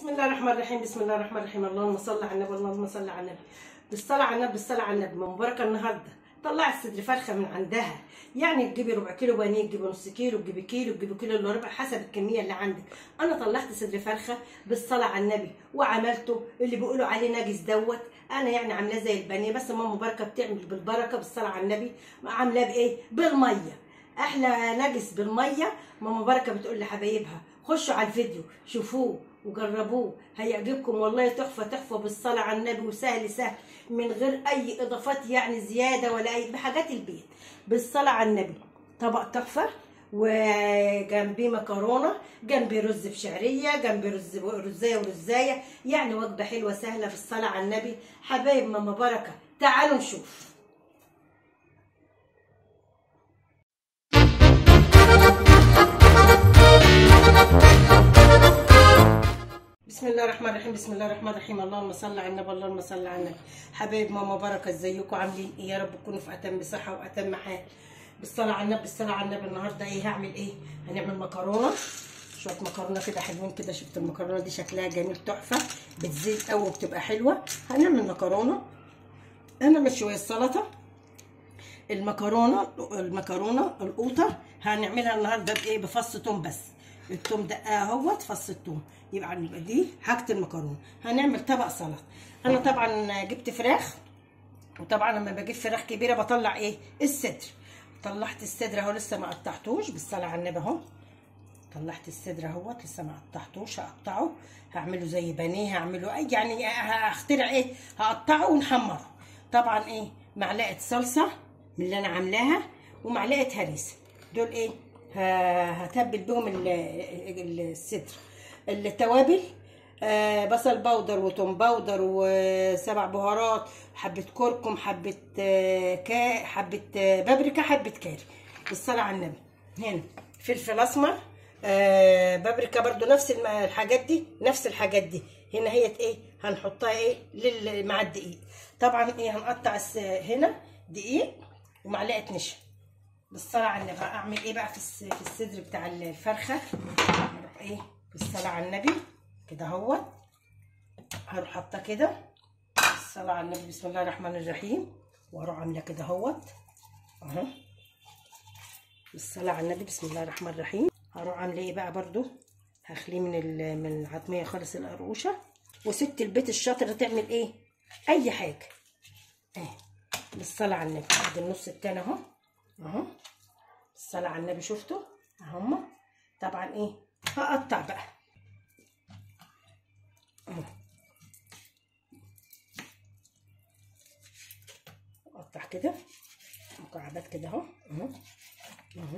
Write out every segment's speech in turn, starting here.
بسم الله الرحمن الرحيم بسم الله الرحمن الرحيم اللهم صل على النبي اللهم صل على النبي بالصلاة على النبي بالصلاة على النبي من مباركة النهارده طلعت صدر فرخة من عندها يعني تجيبي ربع كيلو بانيه تجيبي نص كيلو تجيبي كيلو تجيبي كيلو الا ربع حسب الكمية اللي عندك انا طلعت صدر فرخة بالصلاة على النبي وعملته اللي بيقولوا عليه نجس دوت انا يعني عاملاه زي البانيه بس ماما مباركة بتعمل بالبركة بالصلاة على النبي عاملاه بايه بالمية احلى نجس بالميه ماما بركه بتقول لحبايبها خشوا على الفيديو شوفوه وجربوه هيعجبكم والله تحفه تحفه بالصلاه على النبي وسهل سهل من غير اي اضافات يعني زياده ولا اي بحاجات البيت بالصلاه على النبي طبق تحفه وجنبيه مكرونه جنبي رز بشعريه جنبي رز رزايه ورزايه يعني وجبه حلوه سهله بالصلاه على النبي حبايب ماما بركه تعالوا نشوف بسم الله الرحمن الرحيم بسم الله الرحمن الرحيم اللهم صل على النبي اللهم صل على النبي حبايب ماما بركه ازيكم عاملين ايه يا رب تكونوا في اتم صحه واتم حال بالصلاه على النبي بالصلاه على النبي النهارده ايه هعمل ايه هنعمل مكرونه شويه مكرونه كده حلوين كده شفت المكرونه دي شكلها جميل تحفه بتزيد قوي وبتبقى حلوه هنعمل مكرونه هنعمل شويه سلطه المكرونه المكرونه القوطه هنعملها النهارده بايه بفص توم بس التوم ده اهوت فص التوم يبقى يبقى دي حاجه المكرونه هنعمل طبق سلطه انا طبعا جبت فراخ وطبعا لما بجيب فراخ كبيره بطلع ايه الصدر طلعت الصدر اهو لسه ما قطعتوش بالصلاه على النبي اهو طلعت الصدر اهوت لسه ما قطعتوش هقطعه هعمله زي بانيه هعمله اي يعني هخترع ايه هقطعه ونحمره طبعا ايه معلقه صلصه من اللي انا عاملاها ومعلقه هريسه دول ايه هتبل بهم الصدر التوابل آه بصل بودر وتوم بودر وسبع بهارات حبه كركم حبه آه كا حبه آه بابريكا حبه كاري بالصلاه على النبي هنا فلفل اسمر آه بابريكا برضو نفس الحاجات دي نفس الحاجات دي هنا هي ايه هنحطها ايه لل مع الدقيق طبعا ايه هنقطع هنا دقيق ومعلقه نشا بالصلاه على النبي اعمل ايه بقى في في الصدر بتاع الفرخه هروح ايه بالصلاه على النبي كده اهو هروح حاطه كده بالصلاه على النبي بسم الله الرحمن الرحيم واروح عامله كده اهوت اهو بالصلاه على النبي بسم الله الرحمن الرحيم هروح عامله ايه بقى برضو هخليه من من العظميه خالص القرقوشه وست البيت الشاطره تعمل ايه اي حاجه اهي بالصلاه على النبي ادي النص التاني اهو اهو الصلاة على النبي شفتوا اهما طبعا ايه هقطع بقى اهو اقطع كده مكعبات كده اهو اهو اهو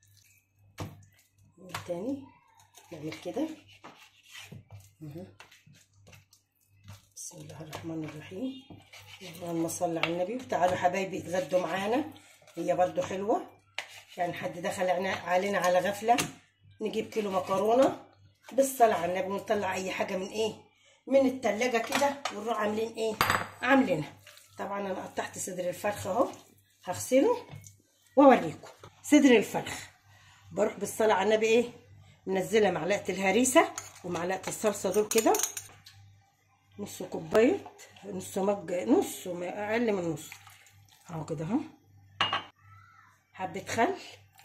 والتاني نعمل كده اهو بسم الله الرحمن الرحيم اللهم صل على النبي وتعالوا حبايبي اتغدوا معانا هي برضو حلوة يعني حد دخل علينا على غفلة نجيب كيلو مكرونة بالصلاة على النبي ونطلع أي حاجة من إيه من التلاجة كده ونروح عاملين إيه عاملينها طبعا أنا قطعت صدر الفرخ أهو هغسله وأوريكم صدر الفرخ بروح بالصلاة على النبي إيه منزلة معلقة الهريسة ومعلقة الصلصة دول كده نص كوباية نص مج نص أقل من نص أهو كده أهو حبة خل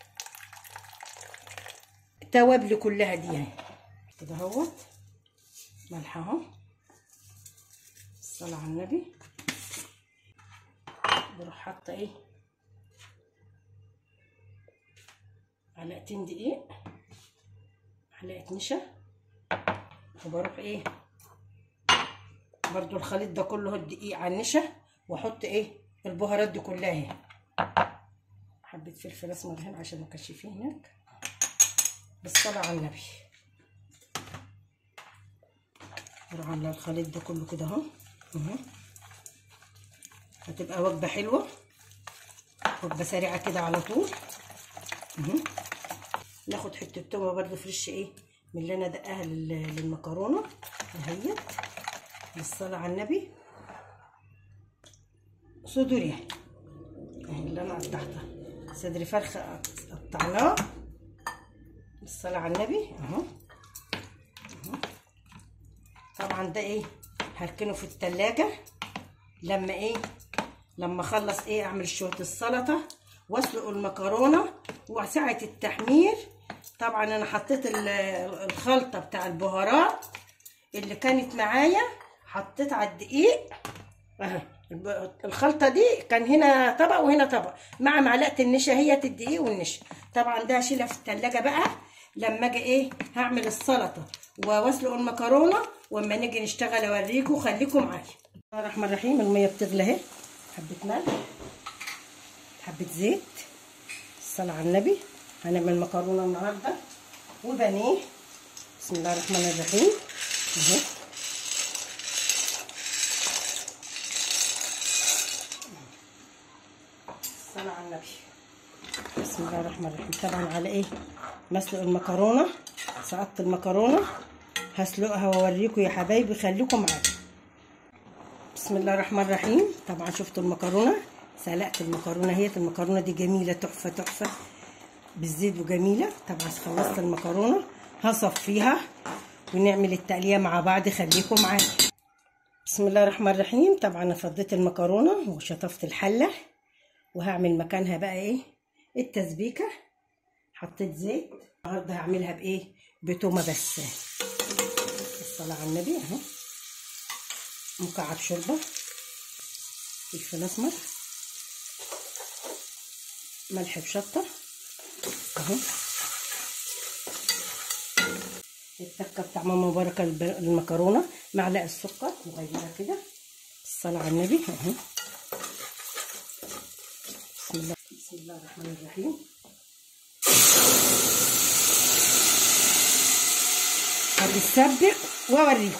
التوابل كلها دي اهي كده اهوت ملح اهو الصلاة على النبي بروح حاطة ايه معلقتين دقيق معلقة نشا وبروح ايه برضو الخليط ده كله الدقيق على النشا واحط ايه البهارات دي كلها اهي حبة فلفل اسمر هنا عشان مكشفين هناك بالصلاة على النبي اروح عاملة الخليط ده كله كده اهو اهو هتبقى وجبة حلوة وجبة سريعة كده على طول اهو ناخد حتة تومة برضو فريش ايه من اللي انا دقاها للمكرونة اهيت بالصلاة على النبي صدور يعني اللي انا قطعتها صدر فرخ قطعناه بالصلاة على النبي اهو طبعا ده ايه هركنه في التلاجة لما ايه لما اخلص ايه اعمل شويه السلطه واسلق المكرونه وساعه التحمير طبعا انا حطيت ال- الخلطه بتاع البهارات اللي كانت معايا حطيت على الدقيق اهي الب- الخلطه دي كان هنا طبق وهنا طبق مع معلقه النشا هي الدقيق والنشا طبعا ده هشيلها في التلاجة بقى لما اجي ايه هعمل السلطه واسلق المكرونه واما نيجي نشتغل اوريكم خليكم معايا بسم الله الرحمن الرحيم الميه بتغلي اهي حبه ملح حبه زيت الصلاه على النبي هنعمل مكرونه النهارده وبانيه بسم الله الرحمن الرحيم اهي الصلاة على النبي بسم الله الرحمن الرحيم طبعا على ايه مسلق المكرونه سقطت المكرونه هسلقها واوريكم يا حبايبي خليكم معايا بسم الله الرحمن الرحيم طبعا شفتوا المكرونه سلقت المكرونه هي المكرونه دي جميله تحفه تحفه بالزيت وجميله طبعا خلصت المكرونه هصفيها ونعمل التقليه مع بعض خليكم معايا بسم الله الرحمن الرحيم طبعا انا فضيت المكرونه وشطفت الحله وهعمل مكانها بقى ايه التسبيكه حطيت زيت النهارده هعملها بايه بتومه بس الصلاه على النبي اهو مكعب شوربه فلفل اسمر ملح بشطه اهو التكه بتاع ماما بركه الب- المكرونه معلقه سكر صغيره كده الصلاه على النبي اهو بسم الله بسم الله الرحمن الرحيم هتتسبك واوريكم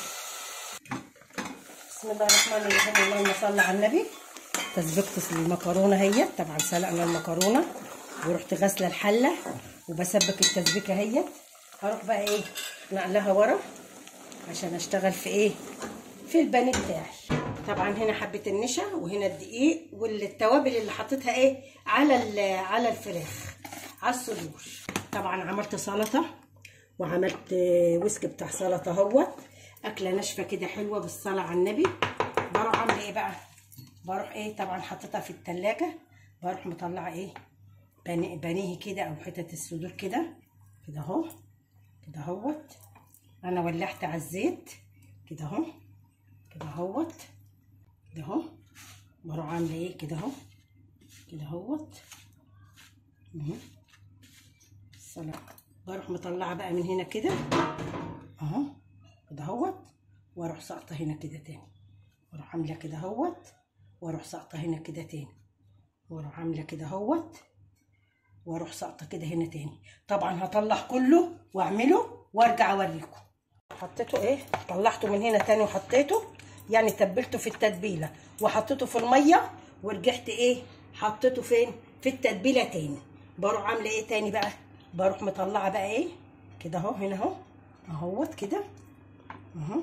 بسم الله الرحمن الرحيم اللهم صل على النبي تسبكت المكرونه هي طبعا سلقنا المكرونه ورحت غاسله الحله وبسبك التسبيكه هي هروح بقى ايه نقلها ورا عشان اشتغل في ايه في البانيه بتاعي طبعا هنا حبه النشا وهنا الدقيق والتوابل اللي حطيتها ايه على ال- على الفراخ على الصدور طبعا عملت سلطه وعملت آه، ويسك بتاع سلطه اهوت اكله ناشفه كده حلوه بالصلاه على النبي بروح عامله ايه بقى بروح ايه طبعا حطيتها في التلاجة بروح مطلعه ايه بانيه بانيه كده او حتت الصدور كده كده اهو كده اهوت انا ولعت على الزيت كده اهو كده اهوت كده اهو بروح عامله ايه كده اهو كده اهوت اهو السلام بروح مطلعه بقى من هنا كده اهو كده اهوت واروح ساقطه هنا كده تاني واروح عامله كده اهوت واروح ساقطه هنا كده تاني واروح عامله كده اهوت واروح ساقطه كده هنا تاني طبعا هطلع كله واعمله وارجع اوريكم حطيته ايه طلعته من هنا تاني وحطيته يعني تبلته في التتبيله وحطيته في الميه ورجعت ايه حطيته فين في التتبيله تاني بروح عامله ايه تاني بقى بروح مطلعه بقى ايه كده اهو هنا اهو اهوت كده اهو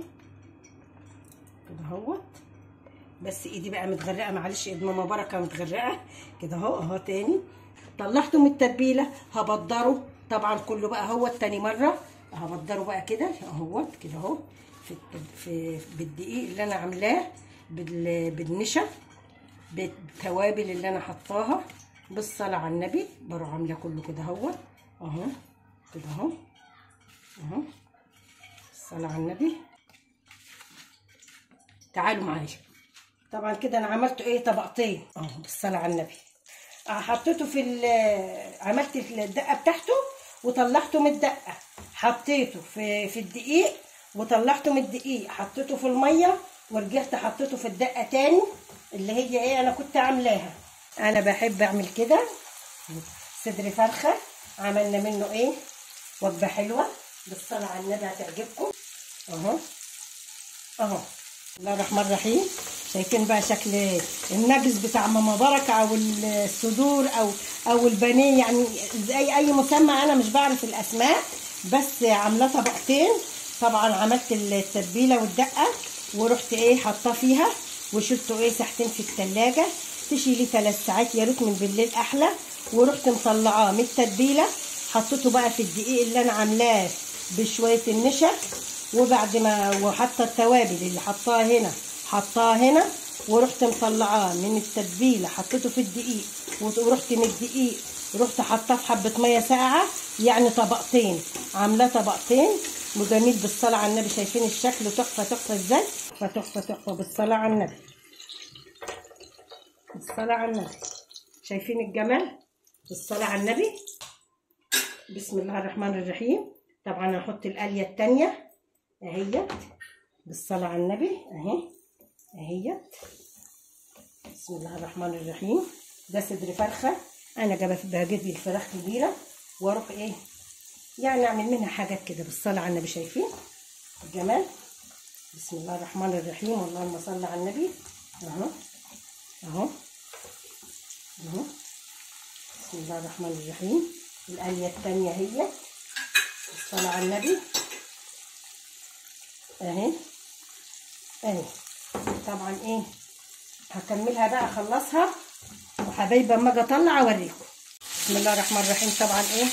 كده اهوت بس ايدي بقى متغرقه معلش ايد ماما بركه متغرقه كده اهو اهو تاني طلعته من التتبيله هبدره طبعا كله بقى اهوت تاني مره هبدره بقى كده اهوت كده اهو في الت- في بالدقيق اللي انا عاملاه بال- بالنشا بالتوابل اللي انا حطاها بالصلاه على النبي بروح عامله كله كده اهوت اهو كده اهو اهو الصلاه على النبي تعالوا معايا طبعا كده انا عملت ايه طبقتين اه بالصلاه على النبي آه، حطيته في ال- عملت الدقه بتاعته وطلعته من الدقه حطيته في في الدقيق وطلعته من الدقيق حطيته في الميه ورجعت حطيته في الدقه تاني اللي هي ايه انا كنت عاملاها انا بحب اعمل كده صدر فرخه عملنا منه ايه وجبه حلوه بالصلاه على النبي هتعجبكم اهو اهو بسم الله الرحمن الرحيم شايفين بقى شكل النجس بتاع ماما بركه او الصدور او او البانيه يعني زي اي مسمى انا مش بعرف الاسماء بس عاملاه طبقتين طبعا عملت التتبيله والدقه ورحت ايه حاطاه فيها وشلته ايه ساعتين في التلاجة تشيلي ثلاث ساعات يا ريت من بالليل احلى ورحت مطلعاه من التتبيله حطيته بقى في الدقيق اللي انا عاملاه بشويه النشا وبعد ما وحاطه التوابل اللي حطاها هنا حطاها هنا ورحت مطلعاه من التتبيله حطيته في الدقيق ورحت من الدقيق رحت حطاه في حبه ميه ساقعه يعني طبقتين عاملاه طبقتين وجميل بالصلاه على النبي شايفين الشكل تحفه تحفه ازاي فتحفه تحفه بالصلاه على النبي بالصلاه على النبي شايفين الجمال بالصلاه على النبي بسم الله الرحمن الرحيم طبعا هحط القليه التانيه اهيت بالصلاه على النبي اهي اهيت بسم الله الرحمن الرحيم ده صدر فرخه انا جايبه بجيب الفراخ كبيره واروح ايه يعني اعمل منها حاجات كده بالصلاه على النبي شايفين الجمال بسم الله الرحمن الرحيم اللهم صل على النبي اهو اهو اهو بسم الله الرحمن الرحيم القليه الثانيه هي الصلاه على النبي اهي اهي طبعا ايه هكملها بقى اخلصها وحبايبي اما اجي اطلع اوريكم بسم الله الرحمن الرحيم طبعا ايه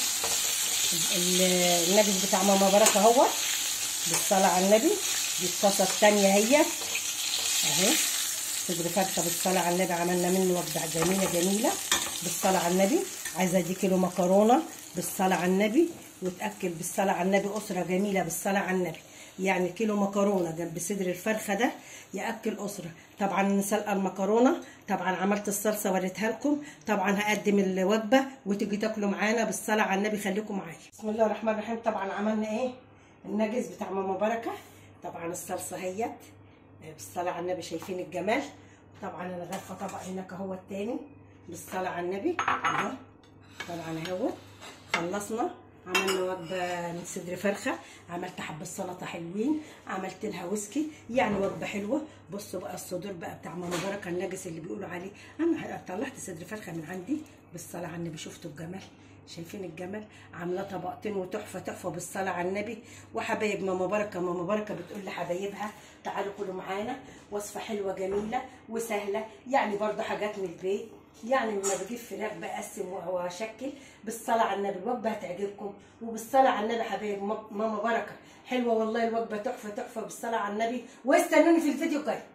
النبي بتاع ماما بركه اهو بالصلاه على النبي دي الطاسه الثانيه هي اهي صدر فرخه بالصلاه على النبي عملنا منه وجبه جميله جميله بالصلاه على النبي عايزه دي كيلو مكرونه بالصلاه على النبي وتاكل بالصلاه على النبي اسره جميله بالصلاه على النبي يعني كيلو مكرونه جنب صدر الفرخه ده ياكل اسره طبعا سلقه المكرونه طبعا عملت الصلصه وريتها لكم طبعا هقدم الوجبه وتيجي تاكلوا معانا بالصلاه على النبي خليكم معايا بسم الله الرحمن الرحيم طبعا عملنا ايه النجس بتاع ماما بركه طبعا الصلصه هيت بالصلاه على النبي شايفين الجمال طبعا انا غرفه طبق هناك اهو التاني بالصلاه على النبي اهو طبعا اهو خلصنا عملنا وجبه من صدر فرخه عملت حبه سلطه حلوين عملت لها ويسكي يعني وجبه حلوه بصوا بقى الصدور بقى بتاع ماما بركه النجس اللي بيقولوا عليه انا طلعت صدر فرخه من عندي بالصلاه على النبي شفتوا الجمال شايفين الجمال عاملاه طبقتين وتحفه تحفه بالصلاه على النبي وحبايب ماما بركه ماما بركه بتقول لحبايبها تعالوا كلوا معانا وصفه حلوه جميله وسهله يعني برضه حاجات من البيت يعني لما بجيب فراخ بقسم واشكل بالصلاه على النبي الوجبه هتعجبكم وبالصلاه على النبي حبايب ماما بركه حلوه والله الوجبه تحفه تحفه بالصلاه على النبي واستنوني في الفيديو الجاي